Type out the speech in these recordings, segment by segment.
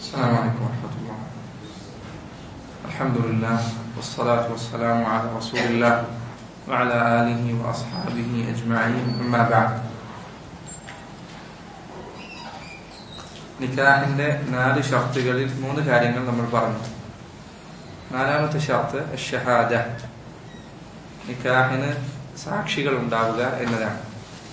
السلام عليكم ورحمة الله الحمد لله والصلاة والسلام على رسول الله وعلى آله وأصحابه أجمعين أما بعد നിക്കാഹിന്റെ നാല് ഷർത്തുകളിൽ മൂന്ന് കാര്യങ്ങൾ നമ്മൾ പറഞ്ഞു നാലാമത്തെ ഷർത്ത് ഷഹാദ നിക്കാഹിന് സാക്ഷികൾ ഉണ്ടാവുക എന്നതാണ്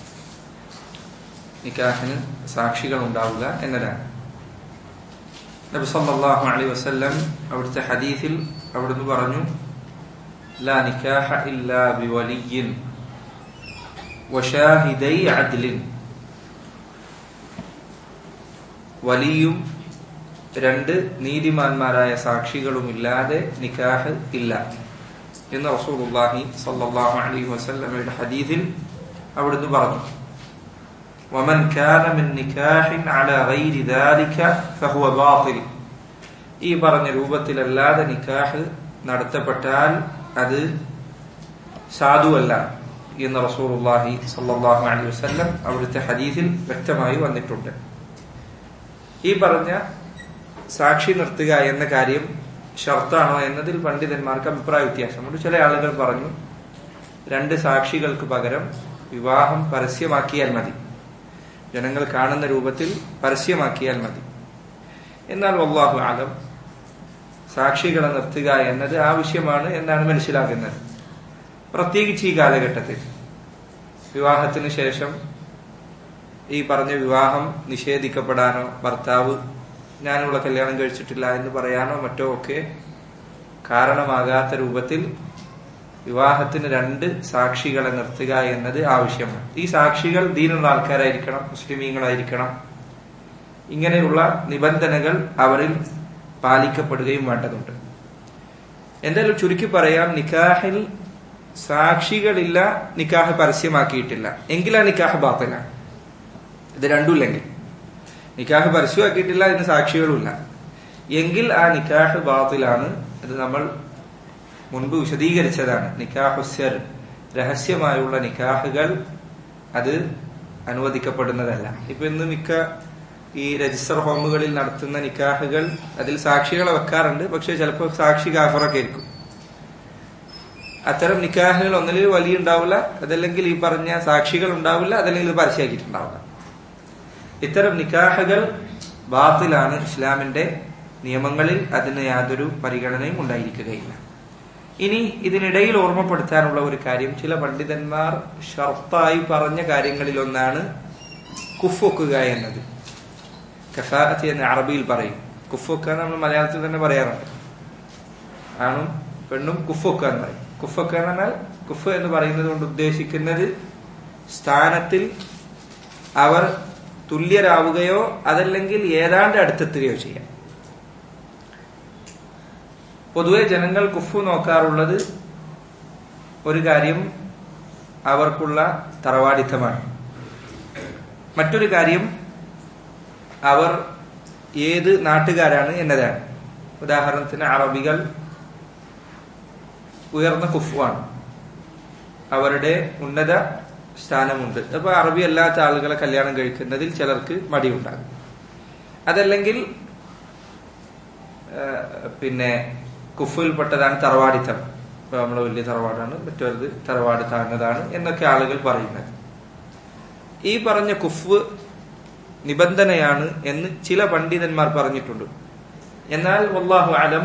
നിക്കാഹിന് സാക്ഷികൾ ഉണ്ടാവുക എന്നതാണ് നബി സല്ലല്ലാഹു അലൈഹി വസല്ലം അവിടുത്തെ ഹദീസിൽ അവിടുന്ന് പറഞ്ഞു ലാ നിക്കാഹ ഇല്ലാ ബിവലിയിൻ വശാഹിദൈ അദ്ലിൻ വലിയും രണ്ട് നീതിമാന്മാരായ സാക്ഷികളുമില്ലാതെ നിക്കാഹ് ഇല്ല എന്ന് റസൂലുള്ളാഹി സല്ലല്ലാഹു അലൈഹി വസല്ലമയുടെ ഹദീസിൽ അവിടുന്ന് പറഞ്ഞു ومن كان من نكاح على غير ذلك فهو باطل ഈ പറഞ്ഞ രൂപത്തിലല്ലാതെ നിക്കാഹ് നടത്തപ്പെട്ടാൽ അത് സാധുവല്ല എന്ന് റസൂലുള്ളാഹി സല്ലല്ലാഹു അലൈഹി വസല്ലം അവിടുത്തെ ഹദീസിൽ വ്യക്തമായി വന്നിട്ടുണ്ട് ഈ പറഞ്ഞ സാക്ഷി നിർത്തുക എന്ന കാര്യം ഷർത്താണോ എന്നതിൽ പണ്ഡിതന്മാർക്ക് അഭിപ്രായ വ്യത്യാസമുണ്ട് ചില ആളുകൾ പറഞ്ഞു രണ്ട് സാക്ഷികൾക്ക് പകരം വിവാഹം പരസ്യമാക്കിയാൽ മതി ജനങ്ങൾ കാണുന്ന രൂപത്തിൽ പരസ്യമാക്കിയാൽ മതി എന്നാൽ വല്ലാഹു ആലം സാക്ഷികളെ നിർത്തുക എന്നത് ആവശ്യമാണ് എന്നാണ് മനസ്സിലാകുന്നത് പ്രത്യേകിച്ച് ഈ കാലഘട്ടത്തിൽ വിവാഹത്തിന് ശേഷം ഈ പറഞ്ഞ വിവാഹം നിഷേധിക്കപ്പെടാനോ ഭർത്താവ് ഞാനിവിടെ കല്യാണം കഴിച്ചിട്ടില്ല എന്ന് പറയാനോ മറ്റോ ഒക്കെ കാരണമാകാത്ത രൂപത്തിൽ വിവാഹത്തിന് രണ്ട് സാക്ഷികളെ നിർത്തുക എന്നത് ആവശ്യമാണ് ഈ സാക്ഷികൾ ദീനുള്ള ആൾക്കാരായിരിക്കണം മുസ്ലിമീങ്ങളായിരിക്കണം ഇങ്ങനെയുള്ള നിബന്ധനകൾ അവരിൽ പാലിക്കപ്പെടുകയും വേണ്ടതുണ്ട് എന്തായാലും ചുരുക്കി പറയാം നിക്കാഹിൽ സാക്ഷികളില്ല നിക്കാഹ് പരസ്യമാക്കിയിട്ടില്ല എങ്കിലാ നിക്കാഹ് ബാത്തലാണ് ഇത് രണ്ടുമില്ലെങ്കിൽ നിക്കാഹ് പരസ്യമാക്കിയിട്ടില്ല ഇതിന് സാക്ഷികളുമില്ല എങ്കിൽ ആ നിക്കാഹ് ബാത്തിലാണ് ഇത് നമ്മൾ മുൻപ് വിശദീകരിച്ചതാണ് നിക്കാഹുസ്യർ രഹസ്യമായുള്ള നിക്കാഹുകൾ അത് അനുവദിക്കപ്പെടുന്നതല്ല ഇപ്പൊ ഇന്ന് മിക്ക ഈ രജിസ്റ്റർ ഹോമുകളിൽ നടത്തുന്ന നിക്കാഹുകൾ അതിൽ സാക്ഷികളെ വെക്കാറുണ്ട് പക്ഷെ ചിലപ്പോൾ സാക്ഷി കാഫറൊക്കെ ആയിരിക്കും അത്തരം നിക്കാഹുകൾ ഒന്നിൽ വലിയ ഉണ്ടാവില്ല അതല്ലെങ്കിൽ ഈ പറഞ്ഞ സാക്ഷികൾ ഉണ്ടാവില്ല അതല്ലെങ്കിൽ ഇത് പരസ്യമാക്കിയിട്ടുണ്ടാവില്ല ഇത്തരം നിക്കാഹുകൾ ബാത്തിലാണ് ഇസ്ലാമിന്റെ നിയമങ്ങളിൽ അതിന് യാതൊരു പരിഗണനയും ഉണ്ടായിരിക്കുകയില്ല ഇനി ഇതിനിടയിൽ ഓർമ്മപ്പെടുത്താനുള്ള ഒരു കാര്യം ചില പണ്ഡിതന്മാർ ഷർത്തായി പറഞ്ഞ കാര്യങ്ങളിൽ ഒന്നാണ് കുഫൊക്കുക എന്നത് കഫാഅത്ത് എന്ന് അറബിയിൽ പറയും കുഫൊക്ക നമ്മൾ മലയാളത്തിൽ തന്നെ പറയാറുണ്ട് ആണും പെണ്ണും കുഫൊക്ക എന്ന് പറയും കുഫൊക്ക എന്ന് പറഞ്ഞാൽ കുഫ് എന്ന് പറയുന്നത് കൊണ്ട് ഉദ്ദേശിക്കുന്നത് സ്ഥാനത്തിൽ അവർ തുല്യരാവുകയോ അതല്ലെങ്കിൽ ഏതാണ്ട് അടുത്തെത്തുകയോ ചെയ്യാം പൊതുവെ ജനങ്ങൾ കുഫു നോക്കാറുള്ളത് ഒരു കാര്യം അവർക്കുള്ള തറവാടിത്തമാണ് മറ്റൊരു കാര്യം അവർ ഏത് നാട്ടുകാരാണ് എന്നതാണ് ഉദാഹരണത്തിന് അറബികൾ ഉയർന്ന കുഫുവാണ് അവരുടെ ഉന്നത സ്ഥാനമുണ്ട് അപ്പൊ അറബി അല്ലാത്ത ആളുകളെ കല്യാണം കഴിക്കുന്നതിൽ ചിലർക്ക് മടിയുണ്ടാകും അതല്ലെങ്കിൽ പിന്നെ കുഫിൽപ്പെട്ടതാണ് തറവാടിത്തം ഇപ്പൊ നമ്മള് വലിയ തറവാടാണ് മറ്റൊരു തറവാട് താഴ്ന്നതാണ് എന്നൊക്കെ ആളുകൾ പറയുന്നത് ഈ പറഞ്ഞ കുഫ് നിബന്ധനയാണ് എന്ന് ചില പണ്ഡിതന്മാർ പറഞ്ഞിട്ടുണ്ട് എന്നാൽ വല്ലാഹു അലം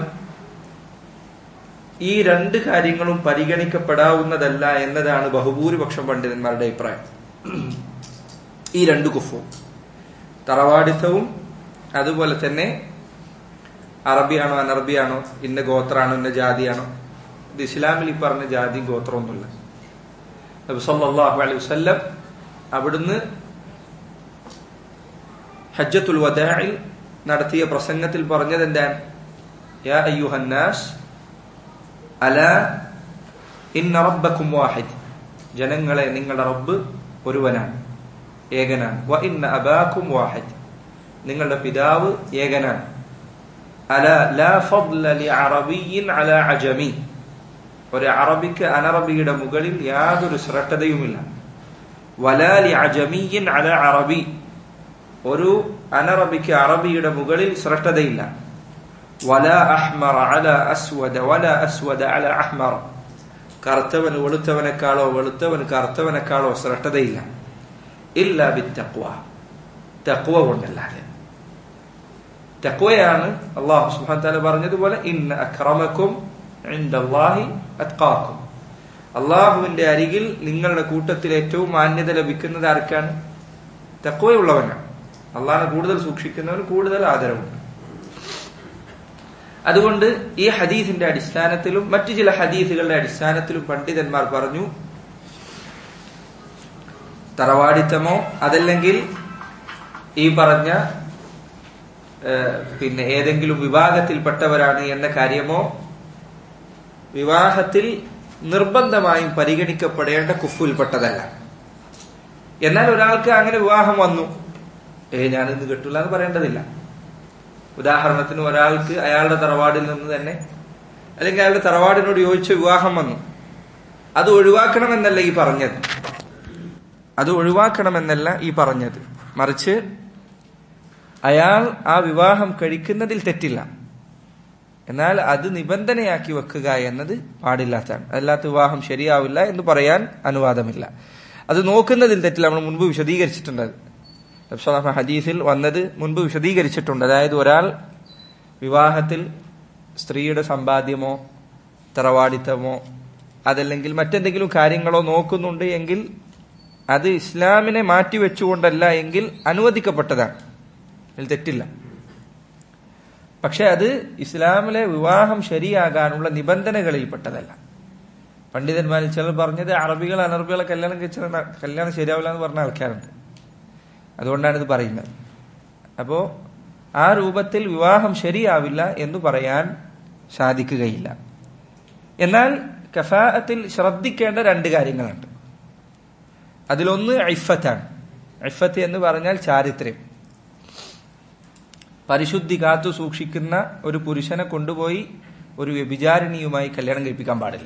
ഈ രണ്ട് കാര്യങ്ങളും പരിഗണിക്കപ്പെടാവുന്നതല്ല എന്നതാണ് ബഹുഭൂരിപക്ഷം പണ്ഡിതന്മാരുടെ അഭിപ്രായം ഈ രണ്ട് കുഫും തറവാടിത്തവും അതുപോലെ തന്നെ അറബിയാണോ അനറബിയാണോ ഇന്ന ഗോത്രാണോ ഇന്ന ജാതിയാണോ ഇത് ഇസ്ലാമിൽ ഈ പറഞ്ഞ ജാതി ഗോത്രമൊന്നുമില്ല നബി സല്ലല്ലാഹു അലൈഹി വസല്ലം അവിടുന്ന് ഹജ്ജത്തുൽ വദാഇൽ നടത്തിയ പ്രസംഗത്തിൽ പറഞ്ഞത് എന്താണ് യാ അയ്യുഹന്നാസ് അല ഇന്ന റബ്ബക്കും വാഹിദ് ജനങ്ങളെ നിങ്ങളുടെ റബ്ബ് ഒരുവനാണ് ഏകനാണ് വ ഇന്ന അബാക്കും വാഹിദ് നിങ്ങളുടെ പിതാവ് ഏകനാണ് അല ലാ ഫضل لعربي على عجمي ഒരു അറബിക്ക് അനറബിയുടെ മുകളിൽ യാതൊരു ശ്രദ്ധതയുമില്ല വലാലി അജമിയൻ അല അറബി ഒരു അനറബിക്ക് അറബിയുടെ മുകളിൽ ശ്രദ്ധതയില്ല വല അഹ്മർ അല അസ്വദ വല അസ്വദ അല അഹ്മർ കറുത്തവൻ വെളുത്തവനേക്കാളോ വെളുത്തവൻ കറുത്തവനേക്കാളോ ശ്രദ്ധതയില്ല ഇല്ല ബി തക്വ തക്വ കൊണ്ടല്ലാതെ തക്വയാണ് അള്ളാഹു സുബ്ഹാനഹു വ തആല പറഞ്ഞതുപോലെ ഇന്ന അക്രമക്കും ഇൻദല്ലാഹി അത്ഖാക്കും അള്ളാഹുവിന്റെ അരികിൽ നിങ്ങളുടെ കൂട്ടത്തിൽ ഏറ്റവും മാന്യത ലഭിക്കുന്നത് ആർക്കാണ് തക്വയുള്ളവനാണ് അള്ളാഹിനെ കൂടുതൽ സൂക്ഷിക്കുന്നവന് കൂടുതൽ ആദരവുണ്ട് അതുകൊണ്ട് ഈ ഹദീസിന്റെ അടിസ്ഥാനത്തിലും മറ്റു ചില ഹദീസുകളുടെ അടിസ്ഥാനത്തിലും പണ്ഡിതന്മാർ പറഞ്ഞു തറവാടിത്തമോ അതല്ലെങ്കിൽ ഈ പറഞ്ഞ ഏഹ്, പിന്നെ ഏതെങ്കിലും വിഭാഗത്തിൽപ്പെട്ടവരാണ് എന്ന കാര്യമോ വിവാഹത്തിൽ നിർബന്ധമായും പരിഗണിക്കപ്പെടേണ്ട കുഫിൽപ്പെട്ടതല്ല എന്നാൽ ഒരാൾക്ക് അങ്ങനെ വിവാഹം വന്നു ഏ ഞാനിന്ന് കെട്ടില്ല എന്ന് പറയേണ്ടതില്ല ഉദാഹരണത്തിന് ഒരാൾക്ക് അയാളുടെ തറവാടിൽ നിന്ന് തന്നെ അല്ലെങ്കിൽ അയാളുടെ തറവാടിനോട് യോജിച്ച വിവാഹം വന്നു അത് ഒഴിവാക്കണമെന്നല്ല ഈ പറഞ്ഞത് അത് ഒഴിവാക്കണമെന്നല്ല ഈ പറഞ്ഞത് മറിച്ച് അയാൾ ആ വിവാഹം കഴിക്കുന്നതിൽ തെറ്റില്ല എന്നാൽ അത് നിബന്ധനയാക്കി വെക്കുക എന്നത് പാടില്ലാത്തതാണ് അല്ലാത്ത വിവാഹം ശരിയാവില്ല എന്ന് പറയാൻ അനുവാദമില്ല അത് നോക്കുന്നതിൽ തെറ്റില്ല നമ്മൾ മുൻപ് വിശദീകരിച്ചിട്ടുണ്ട് അത്. നബി സ്വല്ലല്ലാഹു അലൈഹി ഹദീസിൽ വന്നത് മുൻപ് വിശദീകരിച്ചിട്ടുണ്ട് അതായത് ഒരാൾ വിവാഹത്തിൽ സ്ത്രീയുടെ സമ്പാദ്യമോ തറവാടിത്തമോ അതല്ലെങ്കിൽ മറ്റെന്തെങ്കിലും കാര്യങ്ങളോ നോക്കുന്നുണ്ട് എങ്കിൽ അത് ഇസ്ലാമിനെ മാറ്റിവെച്ചുകൊണ്ടല്ല എങ്കിൽ അനുവദിക്കപ്പെട്ടതാണ് അതിൽ തെറ്റില്ല പക്ഷെ അത് ഇസ്ലാമിലെ വിവാഹം ശരിയാകാനുള്ള നിബന്ധനകളിൽപ്പെട്ടതല്ല പണ്ഡിതന്മാരിൽ ചിലർ പറഞ്ഞത് അറബികൾ അനറബികളെ കല്യാണം കഴിച്ചാൽ കല്യാണം ശരിയാവില്ല എന്ന് പറഞ്ഞ ആൾക്കാരുണ്ട് അതുകൊണ്ടാണ് ഇത് പറയുന്നത് അപ്പോ ആ രൂപത്തിൽ വിവാഹം ശരിയാവില്ല എന്ന് പറയാൻ സാധിക്കുകയില്ല എന്നാൽ കഫാഅത്തിൽ ശ്രദ്ധിക്കേണ്ട രണ്ട് കാര്യങ്ങളുണ്ട് അതിലൊന്ന് ഐഫത്താണ് ഐഫത്ത് എന്ന് പറഞ്ഞാൽ ചാരിത്രം പരിശുദ്ധി കാത്തു സൂക്ഷിക്കുന്ന ഒരു പുരുഷനെ കൊണ്ടുപോയി ഒരു വ്യഭിചാരിണിയുമായി കല്യാണം കഴിപ്പിക്കാൻ പാടില്ല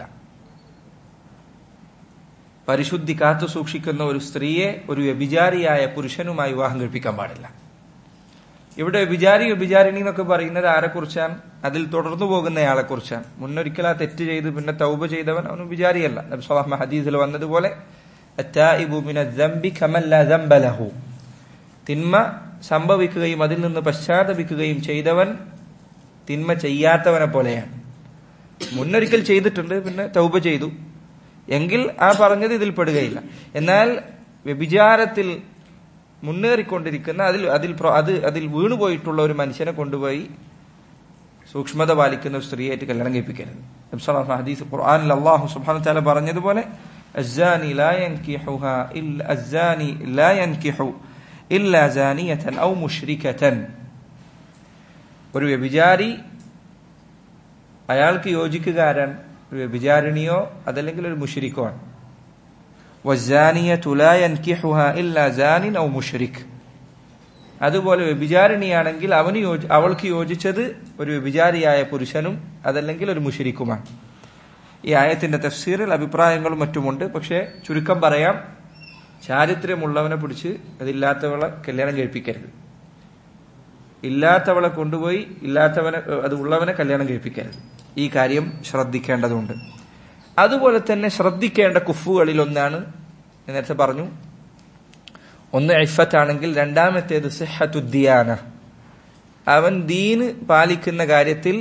പരിശുദ്ധി കാത്തു സൂക്ഷിക്കുന്ന ഒരു സ്ത്രീയെ ഒരു വ്യഭിചാരിയായ പുരുഷനുമായി വിവാഹം കഴിപ്പിക്കാൻ പാടില്ല ഇവിടെ വ്യഭിചാരി വ്യഭിചാരിണി എന്നൊക്കെ പറയുന്നത് ആരെക്കുറിച്ചാണ് അതിൽ തുടർന്നു പോകുന്നയാളെ കുറിച്ചാണ് മുന്നൊരിക്കൽ ആ തെറ്റ് ചെയ്ത് പിന്നെ തൗബ ചെയ്തവൻ അവൻ വിചാരിയല്ല നബി സ്വലാഹ് ഹദീസിൽ വന്നതുപോലെ "അത്തായിബു മിന ദംബി കമൻ ലാ ദംബ ലഹു." തിന്മ സംഭവിക്കുകയും അതിൽ നിന്ന് പശ്ചാത്തപിക്കുകയും ചെയ്തവൻ തിന്മ ചെയ്യാത്തവനെ പോലെയാണ് മുന്നൊരിക്കൽ ചെയ്തിട്ടുണ്ട് പിന്നെ തൗബ ചെയ്തു എങ്കിൽ ആ പറഞ്ഞത് ഇതിൽ പെടുകയില്ല എന്നാൽ വ്യഭിചാരത്തിൽ മുന്നേറിക്കൊണ്ടിരിക്കുന്ന അതിൽ അതിൽ പ്ര- അത് അതിൽ വീണുപോയിട്ടുള്ള ഒരു മനുഷ്യനെ കൊണ്ടുപോയി സൂക്ഷ്മത പാലിക്കുന്ന ഒരു സ്ത്രീയായിട്ട് കല്യാണം കഴിപ്പിക്കരുത് നബി സ്വല്ലല്ലാഹു അലൈഹി ഹദീസ് ഖുർആനിൽ അല്ലാഹു സുബ്ഹാനഹു വതആല പറഞ്ഞതുപോലെ الزاني لا ينكحها إلا الزاني لا ينكح إلا زانية أو مشركة ഒരു വ്യഭിചാരി അയാൾക്ക് യോജിക്കുക ആരാണ് ഒരു വ്യഭിചാരിണിയോ അതല്ലെങ്കിൽ ഒരു മുഷരിക്കോ ആണ് വസ്സാനിയത്തു ലാ യൻകിഹുഹാ ഇല്ലാ സാനിൻ ഔ മുഷ്രിക് അതുപോലെ വ്യഭിചാരിണിയാണെങ്കിൽ അവന് യോജി അവൾക്ക് യോജിച്ചത് ഒരു വ്യഭിചാരിയായ പുരുഷനും അതല്ലെങ്കിൽ ഒരു മുഷരിക്കുമാണ് ഈ ആയത്തിന്റെ തഫ്സീറിൽ അഭിപ്രായങ്ങളും മറ്റുമുണ്ട് പക്ഷേ ചുരുക്കം പറയാം ചാരിത്ര്യമുള്ളവനെ പിടിച്ച് അതില്ലാത്തവളെ കല്യാണം കഴിപ്പിക്കരുത് ഇല്ലാത്തവളെ കൊണ്ടുപോയി ഇല്ലാത്തവനെ അത് ഉള്ളവനെ കല്യാണം കഴിപ്പിക്കരുത് ഈ കാര്യം ശ്രദ്ധിക്കേണ്ടതുണ്ട് അതുപോലെ തന്നെ ശ്രദ്ധിക്കേണ്ട കുഫുകളിൽ ഒന്നാണ് ഞാൻ നേരത്തെ പറഞ്ഞു ഒന്ന് ഇഫത്താണെങ്കിൽ രണ്ടാമത്തേത് സിഹത്തുദ്ദിയാന അവൻ ദീന് പാലിക്കുന്ന കാര്യത്തിൽ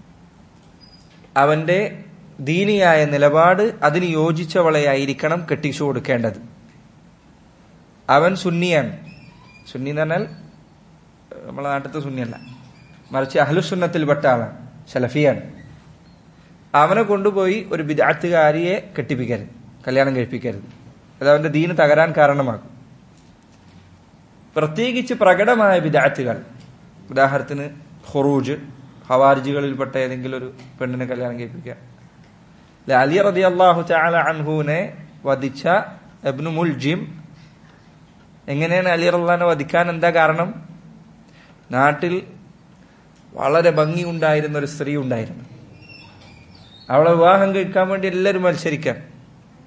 അവന്റെ ദീനിയായ നിലപാട് അതിന് യോജിച്ചവളെയായിരിക്കണം കെട്ടിച്ചു കൊടുക്കേണ്ടത് അവൻ സുന്നിയാണ് സുന്നി എന്ന് പറഞ്ഞാൽ നമ്മളെ നാട്ടിലത്തെ സുന്നിയല്ല മറിച്ച് അഹ്ലുസുന്നത്തിൽപ്പെട്ട ആളാണ് സലഫിയാണ് അവനെ കൊണ്ടുപോയി ഒരു വിദാത്തുകാരിയെ കെട്ടിപ്പിക്കരുത് കല്യാണം കഴിപ്പിക്കരുത് അത് അവന്റെ ദീന് തകരാൻ കാരണമാകും പ്രത്യേകിച്ച് പ്രകടമായ വിദാത്തുകൾ ഉദാഹരണത്തിന് ഹൊറൂജ് ഹവാർജികളിൽപ്പെട്ട ഏതെങ്കിലും ഒരു പെണ്ണിനെ കല്യാണം കഴിപ്പിക്കുക അല്ലെ, അലി റതി അള്ളാഹു ചാല അൻഹുവിനെ വധിച്ച എബ്നു മുൽജിം എങ്ങനെയാണ് അലി റല്ലാനെ വധിക്കാൻ എന്താ കാരണം നാട്ടിൽ വളരെ ഭംഗി ഉണ്ടായിരുന്ന ഒരു സ്ത്രീ ഉണ്ടായിരുന്നു അവളെ വിവാഹം കഴിക്കാൻ വേണ്ടി എല്ലാവരും മത്സരിക്കാൻ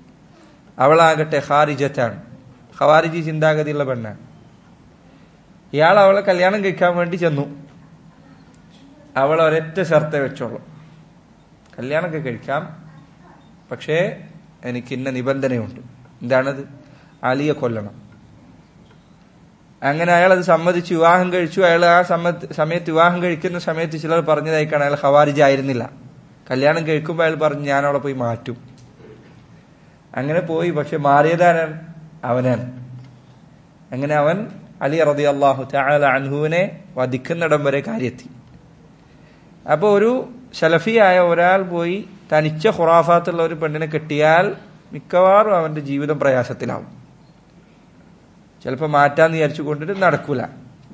അവളാകട്ടെ ഖാരിജത്താണ് ഖവാരിജി ചിന്താഗതിയുള്ള പെണ്ണാണ് ഇയാൾ അവളെ കല്യാണം കഴിക്കാൻ വേണ്ടി ചെന്നു അവൾ ഒരൊറ്റ ഷർത്തെ വെച്ചോളൂ കല്യാണമൊക്കെ കഴിക്കാം പക്ഷേ എനിക്ക് ഇന്ന നിബന്ധനയുണ്ട് എന്താണത് അലിയെ കൊല്ലണം അങ്ങനെ അയാൾ അത് സമ്മതിച്ച് വിവാഹം കഴിച്ചു അയാൾ ആ സമ്മ- സമയത്ത് വിവാഹം കഴിക്കുന്ന സമയത്ത് ചിലർ പറഞ്ഞതായിക്കാണ് അയാൾ ഹവാരിജ് ആയിരുന്നില്ല കല്യാണം കഴിക്കുമ്പോൾ അയാൾ പറഞ്ഞു ഞാൻ അവിടെ പോയി മാറ്റും അങ്ങനെ പോയി പക്ഷെ മാറിയതാരാണ് അവനാണ് അങ്ങനെ അവൻ അലി റതി അള്ളാഹു തആല അൻഹുവിനെ വധിക്കുന്നിടം വരെ കാര്യെത്തി അപ്പൊ ഒരു ശലഫിയായ ഒരാൾ പോയി തനിച്ച ഖുറാഫാത്തുള്ള ഒരു പെണ്ണിനെ കെട്ടിയാൽ മിക്കവാറും അവന്റെ ജീവിതം പ്രയാസത്തിലാവും ചിലപ്പോൾ മാറ്റാന്ന് വിചാരിച്ചു കൊണ്ടിട്ട് നടക്കൂല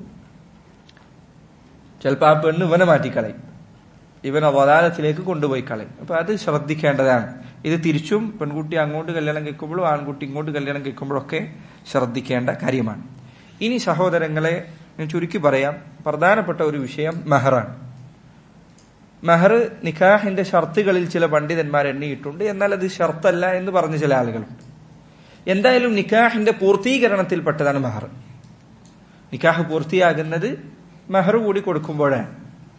ചിലപ്പോൾ ആ പെണ്ണ് ഇവനെ മാറ്റിക്കളയും ഇവൻ അവതാരത്തിലേക്ക് കൊണ്ടുപോയി കളയും അപ്പൊ അത് ശ്രദ്ധിക്കേണ്ടതാണ് ഇത് തിരിച്ചും പെൺകുട്ടി അങ്ങോട്ട് കല്യാണം കഴിക്കുമ്പോഴും ആൺകുട്ടി ഇങ്ങോട്ട് കല്യാണം കഴിക്കുമ്പോഴും ഒക്കെ ശ്രദ്ധിക്കേണ്ട കാര്യമാണ് ഇനി സഹോദരങ്ങളെ ഞാൻ ചുരുക്കി പറയാം പ്രധാനപ്പെട്ട ഒരു വിഷയം മെഹറാണ് മെഹർ നിക്കാഹിന്റെ ഷർത്തുകളിൽ ചില പണ്ഡിതന്മാർ എണ്ണിയിട്ടുണ്ട് എന്നാൽ അത് ഷർത്തല്ല എന്ന് പറഞ്ഞ ചില ആളുകളുണ്ട് എന്തായാലും നിക്കാഹിന്റെ പൂർത്തീകരണത്തിൽപ്പെട്ടതാണ് മെഹർ നിക്കാഹ് പൂർത്തിയാകുന്നത് മെഹർ കൂടി കൊടുക്കുമ്പോഴാണ്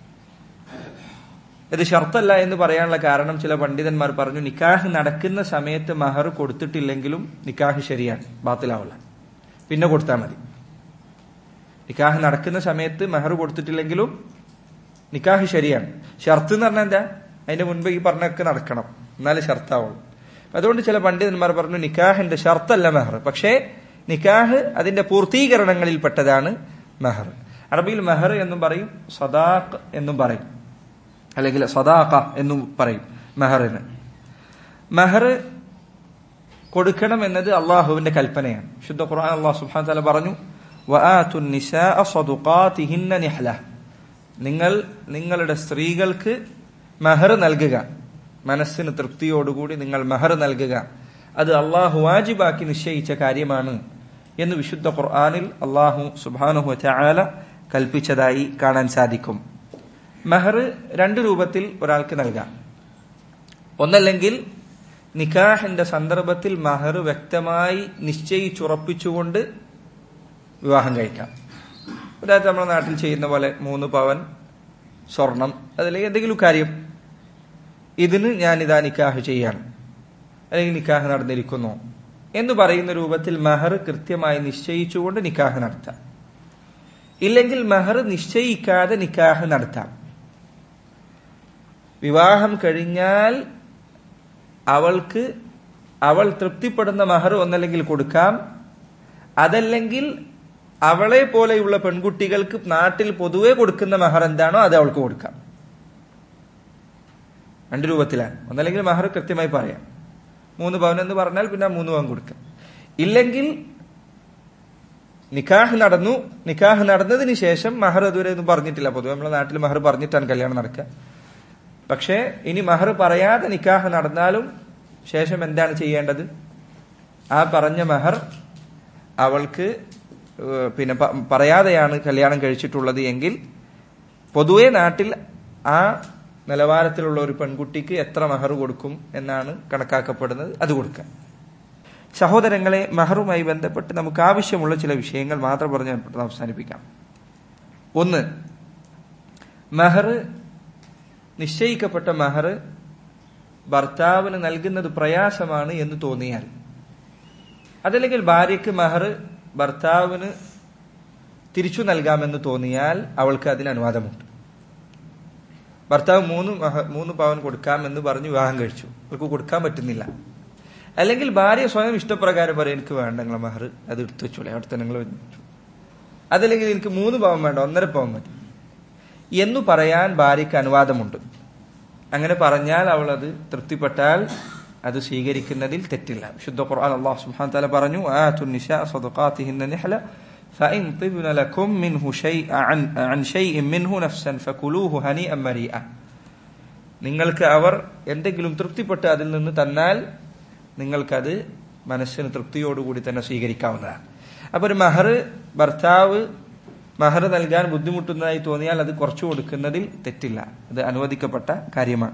ഇത് ഷർത്തല്ല എന്ന് പറയാനുള്ള കാരണം ചില പണ്ഡിതന്മാർ പറഞ്ഞു നിക്കാഹ് നടക്കുന്ന സമയത്ത് മഹർ കൊടുത്തിട്ടില്ലെങ്കിലും നിക്കാഹ് ശരിയാണ് ബാത്തിലാവില്ല പിന്നെ കൊടുത്താൽ മതി നിക്കാഹ് നടക്കുന്ന സമയത്ത് മെഹർ കൊടുത്തിട്ടില്ലെങ്കിലും നിക്കാഹ് ശരിയാണ് ഷർത്ത് എന്ന് പറഞ്ഞാൽ എന്താ അതിന്റെ മുൻപ് ഈ പറഞ്ഞൊക്കെ നടക്കണം എന്നാലേ ഷർത്താവുള്ളൂ അതുകൊണ്ട് ചില പണ്ഡിതന്മാർ പറഞ്ഞു നിക്കാഹിന്റെ ഷർത്തല്ല മെഹർ പക്ഷേ നിക്കാഹ് അതിന്റെ പൂർത്തീകരണങ്ങളിൽ പെട്ടതാണ് മെഹർ അറബിയിൽ മെഹർ എന്നും പറയും സദാഖ് എന്നും പറയും അല്ലെങ്കിൽ സദാഖ എന്നും പറയും മെഹറിന് മെഹർ കൊടുക്കണം എന്നത് അള്ളാഹുവിന്റെ കൽപ്പനയാണ് ശുദ്ധ ഖുർആൻ അള്ളാഹു സുബ്ഹാനഹു വ തആല പറഞ്ഞു വആതു നിസാഅ സദുഖാതിഹിന്ന നിഹ്ല നിങ്ങൾ നിങ്ങളുടെ സ്ത്രീകൾക്ക് മെഹർ നൽകുക മനസ്സിന് തൃപ്തിയോടുകൂടി നിങ്ങൾ മെഹർ നൽകുക അത് അള്ളാഹു വാജിബാക്കി നിശ്ചയിച്ച കാര്യമാണ് എന്ന് വിശുദ്ധ ഖുർആനിൽ അള്ളാഹു സുബ്ഹാനഹു വ തആല കൽപ്പിച്ചതായി കാണാൻ സാധിക്കും മെഹർ രണ്ട് രൂപത്തിൽ ഒരാൾക്ക് നൽകാം ഒന്നല്ലെങ്കിൽ നിക്കാഹിന്റെ സന്ദർഭത്തിൽ മഹർ വ്യക്തമായി നിശ്ചയിച്ചുറപ്പിച്ചുകൊണ്ട് വിവാഹം കഴിക്കാം ഉദാഹരണത്തിന് നമ്മുടെ നാട്ടിൽ ചെയ്യുന്ന പോലെ മൂന്ന് പവൻ സ്വർണം അതല്ലെങ്കിൽ എന്തെങ്കിലും കാര്യം ഇതിന് ഞാൻ ഇതാ നിക്കാഹ് ചെയ്യാണ് അല്ലെങ്കിൽ നിക്കാഹ് നടന്നിരിക്കുന്നു എന്ന് പറയുന്ന രൂപത്തിൽ മെഹർ കൃത്യമായി നിശ്ചയിച്ചുകൊണ്ട് നിക്കാഹ് നടത്താം ഇല്ലെങ്കിൽ മെഹർ നിശ്ചയിക്കാതെ നിക്കാഹ് നടത്താം വിവാഹം കഴിഞ്ഞാൽ അവൾക്ക് അവൾ തൃപ്തിപ്പെടുന്ന മഹർ ഒന്നല്ലെങ്കിൽ കൊടുക്കാം അതല്ലെങ്കിൽ അവളെ പോലെയുള്ള പെൺകുട്ടികൾക്ക് നാട്ടിൽ പൊതുവെ കൊടുക്കുന്ന മഹർ എന്താണോ അത് അവൾക്ക് കൊടുക്കാം രണ്ട് രൂപത്തിലാണ് ഒന്നല്ലെങ്കിൽ മഹർ കൃത്യമായി പറയാം മൂന്ന് പവൻ എന്ന് പറഞ്ഞാൽ പിന്നെ ആ മൂന്ന് പവൻ കൊടുക്കാം ഇല്ലെങ്കിൽ നിക്കാഹ് നടന്നു നിക്കാഹ് നടന്നതിന് ശേഷം മഹർ അതുവരെ ഒന്നും പറഞ്ഞിട്ടില്ല പൊതുവെ നമ്മുടെ നാട്ടിൽ മഹർ പറഞ്ഞിട്ടാണ് കല്യാണം നടക്കുക പക്ഷേ ഇനി മഹർ പറയാതെ നിക്കാഹ് നടന്നാലും ശേഷം എന്താണ് ചെയ്യേണ്ടത് ആ പറഞ്ഞ മഹർ അവൾക്ക് ഏഹ്, പിന്നെ പ- പറയാതെയാണ് കല്യാണം കഴിച്ചിട്ടുള്ളത് എങ്കിൽ പൊതുവെ നാട്ടിൽ ആ നിലവാരത്തിലുള്ള ഒരു പെൺകുട്ടിക്ക് എത്ര മഹർ കൊടുക്കും എന്നാണ് കണക്കാക്കപ്പെടുന്നത് അത് കൊടുക്കുക സഹോദരങ്ങളെ മഹറുമായി ബന്ധപ്പെട്ട് നമുക്ക് ആവശ്യമുള്ള ചില വിഷയങ്ങൾ മാത്രം പറഞ്ഞ് ഞാൻ പെട്ടെന്ന് അവസാനിപ്പിക്കാം ഒന്ന് മഹർ നിശ്ചയിക്കപ്പെട്ട മഹർ ഭർത്താവിന് നൽകുന്നത് പ്രയാസമാണ് എന്ന് തോന്നിയാൽ അതല്ലെങ്കിൽ ഭാര്യയ്ക്ക് മഹർ ഭർത്താവിന് തിരിച്ചു നൽകാമെന്ന് തോന്നിയാൽ അവൾക്ക് അതിന് അനുവാദമുണ്ട് ഭർത്താവ് മൂന്ന് മഹ- മൂന്ന് പവൻ കൊടുക്കാമെന്ന് പറഞ്ഞ് വിവാഹം കഴിച്ചു അവൾക്ക് കൊടുക്കാൻ പറ്റുന്നില്ല അല്ലെങ്കിൽ ഭാര്യ സ്വയം ഇഷ്ടപ്രകാരം പറയും എനിക്ക് വേണ്ട നിങ്ങളെ മഹർ അത് എടുത്തു വെച്ചോളെ അവിടെ തന്നെ നിങ്ങൾ വെച്ചു അതല്ലെങ്കിൽ എനിക്ക് മൂന്ന് പവൻ വേണ്ട ഒന്നര പവൻ മതി എന്നു പറയാൻ ഭാര്യയ്ക്ക് അനുവാദമുണ്ട് അങ്ങനെ പറഞ്ഞാൽ അവൾ അത് തൃപ്തിപ്പെട്ടാൽ അത് സ്വീകരിക്കുന്നതിൽ തെറ്റില്ല വിശുദ്ധ ഖുർആൻ അല്ലാഹു സുബ്ഹാനഹു വതആല പറഞ്ഞു ആതു നിസാ സദഖാതിഹിന്ന നിഹ്ല فإن طبن لكم منه شيء عن عن شيء منه نفسا فكلوه هنيئا مريئا നിങ്ങൾക്ക് അവർ എന്തെങ്കിലും തൃപ്തിപ്പെട്ട് അതിൽ നിന്ന് തന്നാൽ നിങ്ങൾക്കത് മനസ്സിന് തൃപ്തിയോടുകൂടി തന്നെ സ്വീകരിക്കാവുന്നതാണ് അപ്പൊ ഒരു മഹർ ഭർത്താവ് മഹർ നൽകാൻ ബുദ്ധിമുട്ടുന്നതായി തോന്നിയാൽ അത് കുറച്ചു കൊടുക്കുന്നതിൽ തെറ്റില്ല അത് അനുവദിക്കപ്പെട്ട കാര്യമാണ്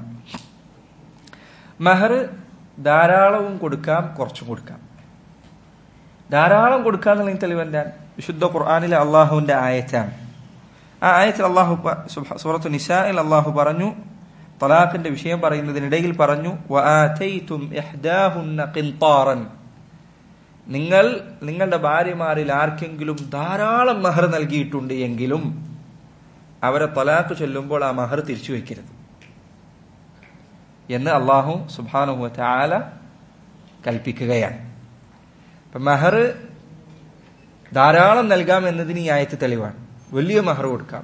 മഹർ ധാരാളവും കൊടുക്കാം കുറച്ചും കൊടുക്കാം ധാരാളം കൊടുക്കാന്നുണ്ടെങ്കിൽ തെളിവ് എന്താ വിശുദ്ധ ഖുർആാനിലെ അള്ളാഹുവിന്റെ ആയത്താണ് ആ ആയത്തിൽ അള്ളാഹു പ- സുബ്ഹ- സൂറത്തു നിസായിൽ അള്ളാഹു പറഞ്ഞു തലാഖിന്റെ വിഷയം പറയുന്നതിനിടയിൽ പറഞ്ഞു "വആതൈതും ഇഹ്ദാഹുന്ന ഖിൻതാറൻ." നിങ്ങൾ നിങ്ങളുടെ ഭാര്യമാരിൽ ആർക്കെങ്കിലും ധാരാളം മഹർ നൽകിയിട്ടുണ്ട് എങ്കിലും അവരെ തലാഖ് ചൊല്ലുമ്പോൾ ആ മഹർ തിരിച്ചു വയ്ക്കരുത് എന്ന് അള്ളാഹു സുബാനുഹു താല കൽപ്പിക്കുകയാണ് അപ്പൊ മഹർ ധാരാളം നൽകാം എന്നതിന് ഈ ആയത്ത് തെളിവാണ് വലിയ മഹർ കൊടുക്കാം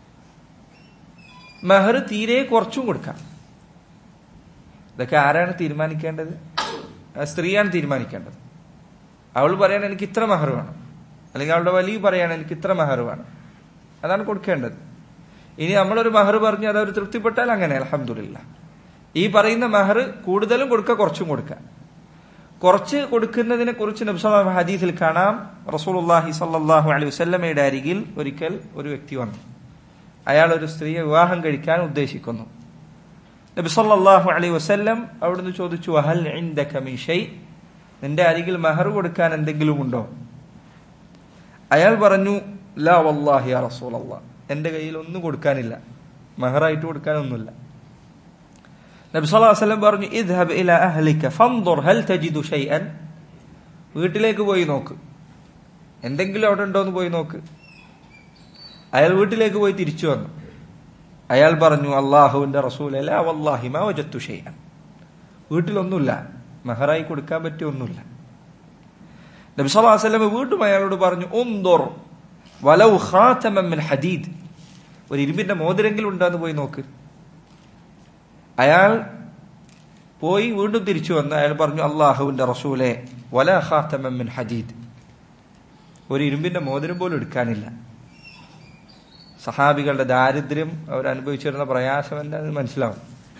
മഹർ തീരെ കുറച്ചും കൊടുക്കാം ഇതൊക്കെ ആരാണ് തീരുമാനിക്കേണ്ടത് ആ സ്ത്രീയാണ് തീരുമാനിക്കേണ്ടത് അവൾ പറയണം എനിക്ക് ഇത്ര മഹർ വേണം അല്ലെങ്കിൽ അവളുടെ വലിയ പറയാണ് എനിക്ക് ഇത്ര മഹർ വേണം അതാണ് കൊടുക്കേണ്ടത് ഇനി നമ്മളൊരു മഹർ പറഞ്ഞ് അത് അവർ തൃപ്തിപ്പെട്ടാൽ അങ്ങനെ അലഹമില്ല ഈ പറയുന്ന മഹർ കൂടുതലും കൊടുക്കുക കുറച്ചും കൊടുക്കുക കുറച്ച് കൊടുക്കുന്നതിനെ കുറിച്ച് നബ്സലാം ഹദീസിൽ കാണാം റസൂലുള്ളാഹി സല്ലല്ലാഹു അലൈഹി വസല്ലമയുടെ അരികിൽ ഒരിക്കൽ ഒരു വ്യക്തി വന്നു അയാൾ ഒരു സ്ത്രീയെ വിവാഹം കഴിക്കാൻ ഉദ്ദേശിക്കുന്നു നബി സല്ലല്ലാഹു അലൈഹി വസല്ലം അവിടുന്ന് ചോദിച്ചു ഹൽ ഇൻദക മിൻ ഷൈ നിന്റെ അരികിൽ മഹർ കൊടുക്കാൻ എന്തെങ്കിലും ഉണ്ടോ അയാൾ പറഞ്ഞു ലാ വല്ലാഹി യാ റസൂലല്ലാഹ് എന്റെ കയ്യിൽ ഒന്നും കൊടുക്കാനില്ല മഹറായിട്ട് കൊടുക്കാനൊന്നുമില്ല നബി സല്ലല്ലാഹു അലൈഹി വസല്ലം പറഞ്ഞു ഇദ്ഹബ് ഇലാ അഹ്ലിക ഫൻദുർ ഹൽ തജിദു ഷൈഅൻ വീട്ടിലേക്ക് പോയി നോക്ക് എന്തെങ്കിലും അവിടെ ഉണ്ടോ എന്ന് പോയി നോക്ക് അയാൾ വീട്ടിലേക്ക് പോയി തിരിച്ചു വന്നു അയാൾ പറഞ്ഞു അള്ളാഹുവിന്റെ റസൂൽ ലാ വല്ലാഹി മാ വജത്തു ഷൈഅൻ വീട്ടിലൊന്നുമില്ല മെഹറായി കൊടുക്കാൻ പറ്റിയ ഒന്നുമില്ല നബി സല്ലല്ലാഹു അലൈഹി വസല്ലം വീണ്ടും അയാളോട് പറഞ്ഞു ഉൻദുർ വലൗ ഖാതമൻ മിൻ ഹദീദ് ഒരു ഇരുമ്പിന്റെ മോതിരെങ്കിലും ഉണ്ടോന്ന് പോയി നോക്ക് അയാൾ പോയി വീണ്ടും തിരിച്ചു വന്ന് അയാൾ പറഞ്ഞു അള്ളാഹുവിന്റെ റസൂലെ വല ഖാതമൻ മിൻ ഹദീദ് ഒരു ഇരുമ്പിന്റെ മോതിരം പോലും എടുക്കാനില്ല സഹാബികളുടെ ദാരിദ്ര്യം അവർ അനുഭവിച്ചിരുന്ന പ്രയാസം എന്താണെന്ന് മനസ്സിലാവും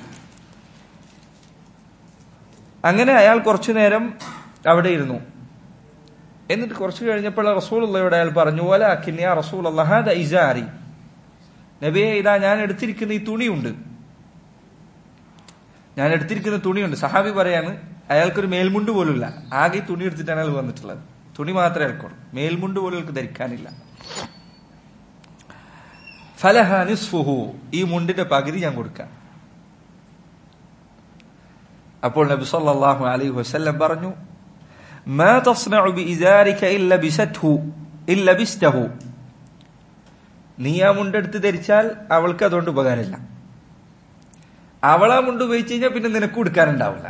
അങ്ങനെ അയാൾ കുറച്ചു നേരം അവിടെ ഇരുന്നു എന്നിട്ട് കുറച്ചു കഴിഞ്ഞപ്പോൾ റസൂലുള്ളയോട് അയാൾ പറഞ്ഞു പോലെ അക്കിന്യ റസൂൽ അള്ളഹാദ ഇസാരി നബിയെ ഇതാ ഞാൻ എടുത്തിരിക്കുന്ന ഈ തുണിയുണ്ട് ഞാൻ എടുത്തിരിക്കുന്ന തുണിയുണ്ട് സഹാബി പറയാണ് അയാൾക്കൊരു മേൽമുണ്ട് പോലുമില്ല ആകെ ഈ തുണി എടുത്തിട്ടാണ് അയാൾ വന്നിട്ടുള്ളത് തുണി മാത്രമേ അയാൾക്കുള്ളൂ മേൽമുണ്ട് പോലും അയാൾക്ക് ധരിക്കാനില്ല ഫലഹ നിസ്ഫുഹു ഈ മുണ്ടിന്റെ പകുതി ഞാൻ കൊടുക്കാം അപ്പോൾ നബി സല്ലല്ലാഹു അലൈഹി വസല്ലം പറഞ്ഞു മാ തസ്നഉ ബിഇസാരിക ഇല്ല ബിസത്ഹു ഇല്ല ബിസ്തഹു നീ ആ മുണ്ടെടുത്ത് ധരിച്ചാൽ അവൾക്ക് അതുകൊണ്ട് ഉപകാരമില്ല അവൾ ആ മുണ്ട് ഉപയോഗിച്ച് കഴിഞ്ഞാൽ പിന്നെ നിനക്ക് കൊടുക്കാനുണ്ടാവില്ല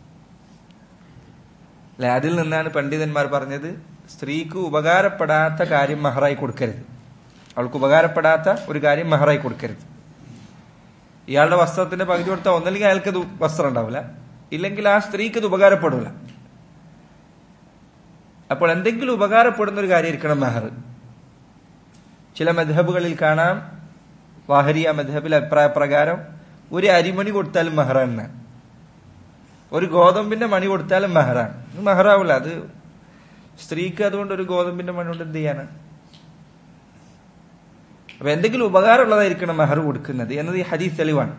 അല്ലെ അതിൽ നിന്നാണ് പണ്ഡിതന്മാർ പറഞ്ഞത് സ്ത്രീക്ക് ഉപകാരപ്പെടാത്ത കാര്യം മഹറായി കൊടുക്കരുത് അവൾക്ക് ഉപകാരപ്പെടാത്ത ഒരു കാര്യം മഹറായി കൊടുക്കരുത് ഇയാളുടെ വസ്ത്രത്തിന്റെ പകുതി കൊടുത്താൽ ഒന്നല്ലെങ്കിൽ അയാൾക്ക് അത് വസ്ത്രം ഉണ്ടാവില്ല ഇല്ലെങ്കിൽ ആ സ്ത്രീക്ക് ഇത് ഉപകാരപ്പെടില്ല അപ്പോൾ എന്തെങ്കിലും ഉപകാരപ്പെടുന്ന ഒരു കാര്യമായിരിക്കണം മെഹർ ചില മധബുകളിൽ കാണാം വാഹരിയ മധബിൽ അഭിപ്രായ പ്രകാരം ഒരു അരിമണി കൊടുത്താലും മെഹറാണ് ഒരു ഗോതമ്പിന്റെ മണി കൊടുത്താലും മെഹറാണ് ഇത് മെഹറാവില്ല അത് സ്ത്രീക്ക് അതുകൊണ്ട് ഒരു ഗോതമ്പിന്റെ മണി കൊണ്ട് എന്ത് ചെയ്യാനാണ് അപ്പൊ എന്തെങ്കിലും ഉപകാരമുള്ളതായിരിക്കണം മെഹർ കൊടുക്കുന്നത് എന്നത് ഈ ഹദീസ് തെളിവാണ്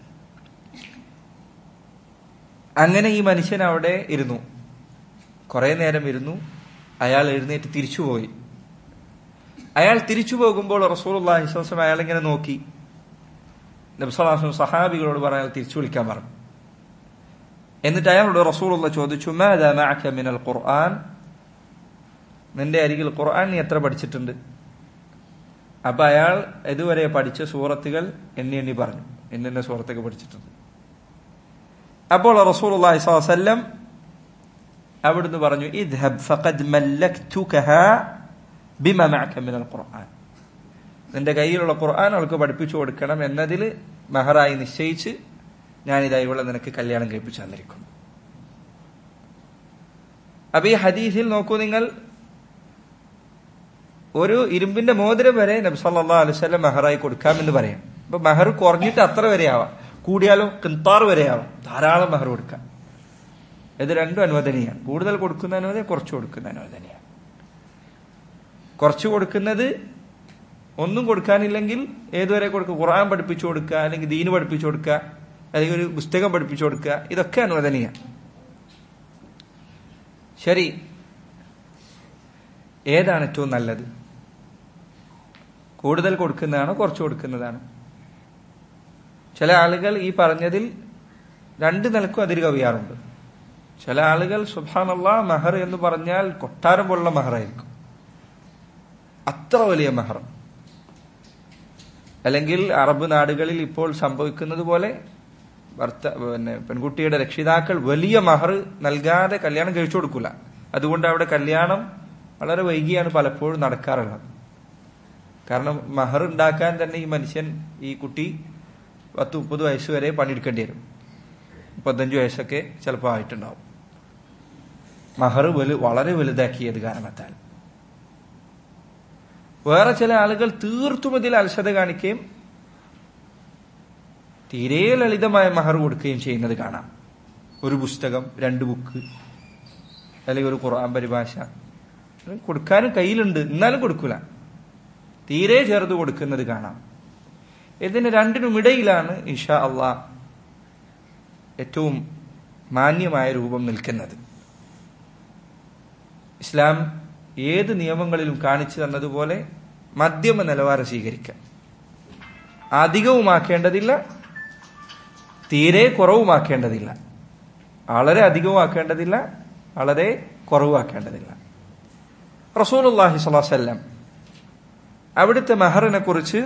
അങ്ങനെ ഈ മനുഷ്യൻ അവിടെ ഇരുന്നു കുറെ നേരം ഇരുന്നു അയാൾ എഴുന്നേറ്റ് തിരിച്ചുപോയി അയാൾ തിരിച്ചു പോകുമ്പോൾ റസൂലുള്ളാഹി സ്വല്ലല്ലാഹു അലൈഹി വസല്ലം അയാൾ ഇങ്ങനെ നോക്കി നബി സല്ലല്ലാഹു അലൈഹി വസല്ലം സഹാബികളോട് പറയാൻ തിരിച്ചു വിളിക്കാൻ പറഞ്ഞു എന്നിട്ട് അയാളോട് റസൂലുള്ള ചോദിച്ചു മാദാ മഅക മിനൽ ഖുർആൻ നിന്റെ അരികിൽ ഖുർആൻ നീ എത്ര പഠിച്ചിട്ടുണ്ട് അപ്പൊ അയാൾ ഇതുവരെ പഠിച്ച സൂറത്തുകൾ എണ്ണി എണ്ണി പറഞ്ഞു എന്നെ സൂറത്തൊക്കെ പഠിച്ചിട്ടുണ്ട് അപ്പോൾ റസൂലുള്ളാഹി സ്വല്ലല്ലാഹു അലൈഹി വസല്ലം അവിടുന്ന് പറഞ്ഞു ഇദ്ഹബ് ഫഖദ് മല്ലക്തുകഹ ബിമ മഅക മിനൽ ഖുർആൻ നിന്റെ കയ്യിലുള്ള ഖുർആൻ അവൾക്ക് പഠിപ്പിച്ചു കൊടുക്കണം എന്നതിൽ മെഹറായി നിശ്ചയിച്ച് ഞാനിതാ ഇവിടെ നിനക്ക് കല്യാണം കഴിപ്പിച്ചു തന്നിരിക്കുന്നു അപ്പൊ ഈ ഹദീസിൽ നോക്കൂ നിങ്ങൾ ഒരു ഇരുമ്പിന്റെ മോതിരം വരെ നബി സല്ലല്ലാഹു അലൈഹി വസല്ലം മെഹറായി കൊടുക്കാമെന്ന് പറയാം അപ്പൊ മെഹർ കുറഞ്ഞിട്ട് അത്ര വരെ ആവാം കൂടിയാലും കിന്താർ വരെ ആവാം ധാരാളം മെഹർ കൊടുക്കാം ഇത് രണ്ടും അനുവദനീയാണ് കൂടുതൽ കൊടുക്കുന്ന അനുവദന കുറച്ച് കൊടുക്കുന്ന അനുവദനീയാണ് കുറച്ച് കൊടുക്കുന്നത് ഒന്നും കൊടുക്കാനില്ലെങ്കിൽ ഏതുവരെ കൊടുക്കുക ഖുർആൻ പഠിപ്പിച്ചു കൊടുക്കുക അല്ലെങ്കിൽ ദീന് പഠിപ്പിച്ചു കൊടുക്കുക അല്ലെങ്കിൽ ഒരു പുസ്തകം പഠിപ്പിച്ചു കൊടുക്കുക ഇതൊക്കെ അനുവദനീയാണ് ശരി ഏതാണ് ഏറ്റവും നല്ലത് കൂടുതൽ കൊടുക്കുന്നതാണോ കുറച്ച് കൊടുക്കുന്നതാണോ ചില ആളുകൾ ഈ പറഞ്ഞതിൽ രണ്ട് നിലക്കും അതിര് കവിയാറുണ്ട് ചില ആളുകൾ സുബാനുള്ള മെഹർ എന്ന് പറഞ്ഞാൽ കൊട്ടാരം പോലുള്ള മെഹറായിരിക്കും അത്ര വലിയ മെഹർ അല്ലെങ്കിൽ അറബ് നാടുകളിൽ ഇപ്പോൾ സംഭവിക്കുന്നത് പോലെ ഭർത്ത പിന്നെ പെൺകുട്ടിയുടെ രക്ഷിതാക്കൾ വലിയ മഹർ നൽകാതെ കല്യാണം കഴിച്ചു കൊടുക്കില്ല അതുകൊണ്ട് അവിടെ കല്യാണം വളരെ വൈകിയാണ് പലപ്പോഴും നടക്കാറുള്ളത് കാരണം മഹർ ഉണ്ടാക്കാൻ തന്നെ ഈ മനുഷ്യൻ ഈ കുട്ടി പത്ത് മുപ്പത് വയസ്സ് വരെ പണിയെടുക്കേണ്ടി വരും മുപ്പത്തഞ്ച് വയസ്സൊക്കെ ചിലപ്പോൾ ആയിട്ടുണ്ടാവും മഹർ വലു വളരെ വലുതാക്കിയത് കാരണത്താൽ വേറെ ചില ആളുകൾ തീർത്തും ഇതിൽ അലസത കാണിക്കുകയും തീരെ ലളിതമായ മഹർ കൊടുക്കുകയും ചെയ്യുന്നത് കാണാം ഒരു പുസ്തകം രണ്ട് ബുക്ക് അല്ലെങ്കിൽ ഒരു ഖുർആൻ പരിഭാഷ കൊടുക്കാനും കയ്യിലുണ്ട് എന്നാലും കൊടുക്കൂല തീരെ ചേർത്ത് കൊടുക്കുന്നത് കാണാം ഇതിന് രണ്ടിനും ഇടയിലാണ് ഇഷാ അള്ളാ ഏറ്റവും മാന്യമായ രൂപം നിൽക്കുന്നത് ഇസ്ലാം ഏത് നിയമങ്ങളിലും കാണിച്ചു തന്നതുപോലെ മധ്യമ നിലവാരം സ്വീകരിക്കാം അധികവുമാക്കേണ്ടതില്ല തീരെ കുറവുമാക്കേണ്ടതില്ല വളരെ അധികവുമാക്കേണ്ടതില്ല വളരെ കുറവാക്കേണ്ടതില്ല റസൂലുല്ലാഹി സ്വലാസ്ല്ലാം അവിടുത്തെ മെഹറിനെ കുറിച്ച്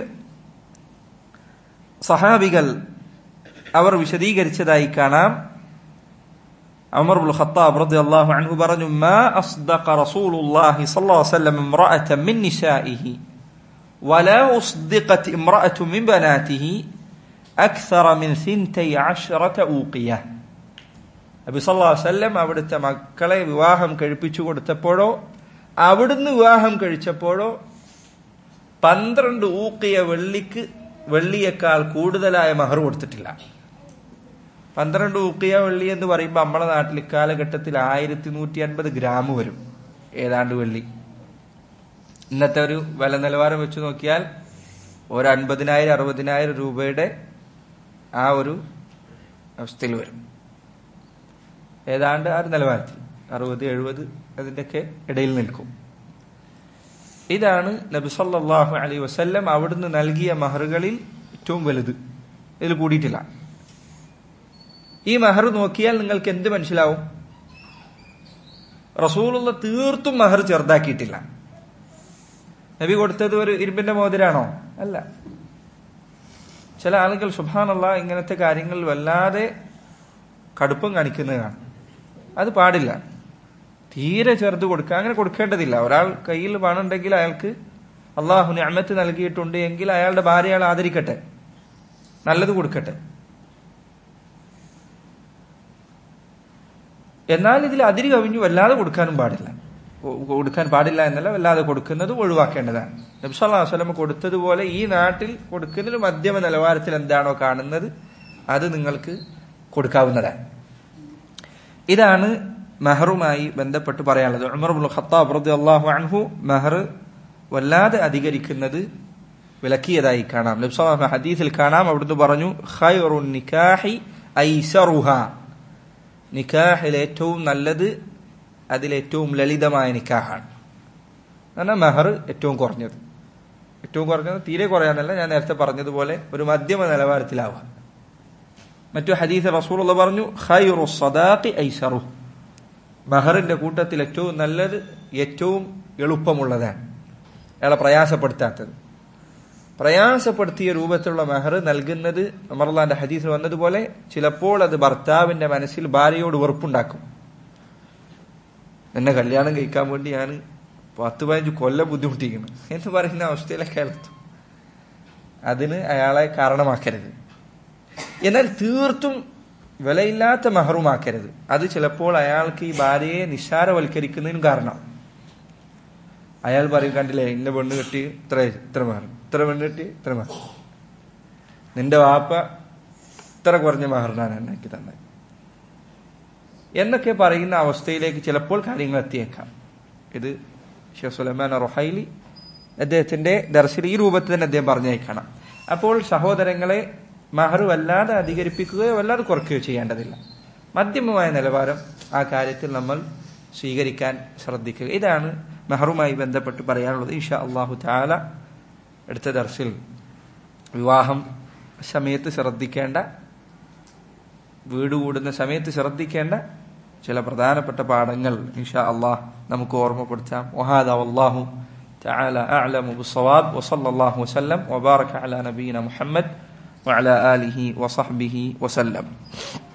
സഹാബികൾ അവർ വിശദീകരിച്ചതായി കാണാം عمر بن الخطاب رضي الله عنه برج ما أصدق رسول الله صلى الله عليه وسلم امرأة من نسائه ولا أصدقت امرأة من بناته أكثر من ثنتي عشرة أوقية നബി സല്ലാ വല്ലം അവിടുത്തെ മക്കളെ വിവാഹം കഴിപ്പിച്ചു കൊടുത്തപ്പോഴോ അവിടുന്ന് വിവാഹം കഴിച്ചപ്പോഴോ പന്ത്രണ്ട് ഊക്കിയ വെള്ളിക്ക് വെള്ളിയേക്കാൾ കൂടുതലായ മഹർ കൊടുത്തിട്ടില്ല പന്ത്രണ്ട് ഊക്കിയ വെള്ളി എന്ന് പറയുമ്പോൾ നമ്മുടെ നാട്ടിൽ കാലഘട്ടത്തിൽ ആയിരത്തി നൂറ്റി അൻപത് ഗ്രാം വരും ഏതാണ്ട് വെള്ളി ഇന്നത്തെ ഒരു വില നിലവാരം വെച്ച് നോക്കിയാൽ ഒരു അൻപതിനായിരം അറുപതിനായിരം രൂപയുടെ ആ ഒരു അവസ്ഥയിൽ വരും ഏതാണ്ട് ആ ഒരു നിലവാരത്തിൽ അറുപത് എഴുപത് അതിൻ്റെയൊക്കെ ഇടയിൽ നിൽക്കും ഇതാണ് നബി സല്ലാഹു അലൈ വസല്ലം അവിടുന്ന് നൽകിയ മഹറുകളിൽ ഏറ്റവും വലുത് ഇതിൽ കൂടിയിട്ടില്ല ഈ മഹർ നോക്കിയാൽ നിങ്ങൾക്ക് എന്ത് മനസ്സിലാവും റസൂലുള്ള തീർത്തും മഹർ ചെറുതാക്കിയിട്ടില്ല നബി കൊടുത്തത് ഒരു ഇരുമ്പിന്റെ മോതിരാണോ അല്ല ചില ആളുകൾ സുഭാനുള്ള ഇങ്ങനത്തെ കാര്യങ്ങൾ വല്ലാതെ കടുപ്പം കാണിക്കുന്നതാണ് അത് പാടില്ല തീരെ ചെറുത് കൊടുക്കുക അങ്ങനെ കൊടുക്കേണ്ടതില്ല ഒരാൾ കയ്യിൽ പണം ഉണ്ടെങ്കിൽ അയാൾക്ക് അള്ളാഹു ഞാമത്ത് നൽകിയിട്ടുണ്ട് എങ്കിൽ അയാളുടെ ഭാര്യ അയാൾ ആദരിക്കട്ടെ നല്ലത് കൊടുക്കട്ടെ എന്നാൽ ഇതിൽ അതിര് കവിഞ്ഞു വല്ലാതെ കൊടുക്കാനും പാടില്ല കൊടുക്കാൻ പാടില്ല എന്നല്ല വല്ലാതെ കൊടുക്കുന്നത് ഒഴിവാക്കേണ്ടതാണ് നബ്സല്ലാ വസ്ലം കൊടുത്തതുപോലെ ഈ നാട്ടിൽ കൊടുക്കുന്നതിന് മധ്യമ നിലവാരത്തിൽ എന്താണോ കാണുന്നത് അത് നിങ്ങൾക്ക് കൊടുക്കാവുന്നതാണ് ഇതാണ് മെഹറുമായി ബന്ധപ്പെട്ട് പറയാനുള്ളത് ഉമർ ബുൽ ഖത്താബ് റതി അള്ളാഹു അൻഹു മെഹർ വല്ലാതെ അധികരിക്കുന്നത് വിലക്കിയതായി കാണാം നബ്സല്ലാ ഹദീസിൽ കാണാം അവിടുന്ന് പറഞ്ഞു ഖൈറു നിക്കാഹി ഐസറുഹ നിക്കാഹിൽ ഏറ്റവും നല്ലത് അതിലേറ്റവും ലളിതമായ നിക്കാഹാണ് എന്നാൽ മെഹർ ഏറ്റവും കുറഞ്ഞത് ഏറ്റവും കുറഞ്ഞത് തീരെ കുറയാന്നല്ല ഞാൻ നേരത്തെ പറഞ്ഞതുപോലെ ഒരു മധ്യമ നിലവാരത്തിലാവുക മറ്റു ഹദീസ് റസൂൾ പറഞ്ഞു ഖൈറു സദാഖി ഐസറു മെഹറിന്റെ കൂട്ടത്തിൽ ഏറ്റവും നല്ലത് ഏറ്റവും എളുപ്പമുള്ളതാണ് അയാളെ പ്രയാസപ്പെടുത്താത്തത് പ്രയാസപ്പെടുത്തിയ രൂപത്തിലുള്ള മെഹർ നൽകുന്നത് അമർലാന്റെ ഹദീസിൽ വന്നതുപോലെ ചിലപ്പോൾ അത് ഭർത്താവിന്റെ മനസ്സിൽ ഭാര്യയോട് വെറുപ്പുണ്ടാക്കും എന്നെ കല്യാണം കഴിക്കാൻ വേണ്ടി ഞാൻ പത്ത് പതിനഞ്ച് കൊല്ലം ബുദ്ധിമുട്ടിക്കണം എന്ന് പറയുന്ന അവസ്ഥയിലൊക്കെ എത്തും അതിന് അയാളെ കാരണമാക്കരുത് എന്നാൽ തീർത്തും വിലയില്ലാത്ത മഹറുമാക്കരുത് അത് ചിലപ്പോൾ അയാൾക്ക് ഈ ഭാര്യയെ നിസ്സാരവൽക്കരിക്കുന്നതിനും കാരണം അയാൾ പറയും കണ്ടില്ലേ ഇന്ന പെണ്ണ് കെട്ടി ഇത്ര ഇത്ര മഹർ ഇത്ര പെണ്ണ് കെട്ടി ഇത്ര മഹർ നിന്റെ വാപ്പ ഇത്ര കുറഞ്ഞ മഹറിനാണ് ഉണ്ടാക്കി തന്നെ എന്നൊക്കെ പറയുന്ന അവസ്ഥയിലേക്ക് ചിലപ്പോൾ കാര്യങ്ങൾ എത്തിയേക്കാം ഇത് ഷെയ്ഖ് സുലൈമാൻ റൊഹൈലി അദ്ദേഹത്തിന്റെ ദർശന ഈ രൂപത്തിൽ തന്നെ അദ്ദേഹം പറഞ്ഞേക്കണം അപ്പോൾ സഹോദരങ്ങളെ മഹർ വല്ലാതെ അധികരിപ്പിക്കുകയോ വല്ലാതെ കുറയ്ക്കുകയോ ചെയ്യേണ്ടതില്ല മധ്യമമായ നിലവാരം ആ കാര്യത്തിൽ നമ്മൾ സ്വീകരിക്കാൻ ശ്രദ്ധിക്കുക ഇതാണ് മെഹറുമായി ബന്ധപ്പെട്ട് പറയാനുള്ളത് ഇൻഷാ അള്ളാഹു താല അടുത്ത ദർസിൽ വിവാഹം സമയത്ത് ശ്രദ്ധിക്കേണ്ട വീട് കൂടുന്ന സമയത്ത് ശ്രദ്ധിക്കേണ്ട ചില പ്രധാനപ്പെട്ട പാഠങ്ങൾ ഇൻഷാ അള്ളാഹ് നമുക്ക് ഓർമ്മപ്പെടുത്താം വഹാദ അള്ളാഹു تعالى أعلم بالصواب وصلى الله وسلم وبارك على نبينا محمد وعلى آله وصحبه وسلم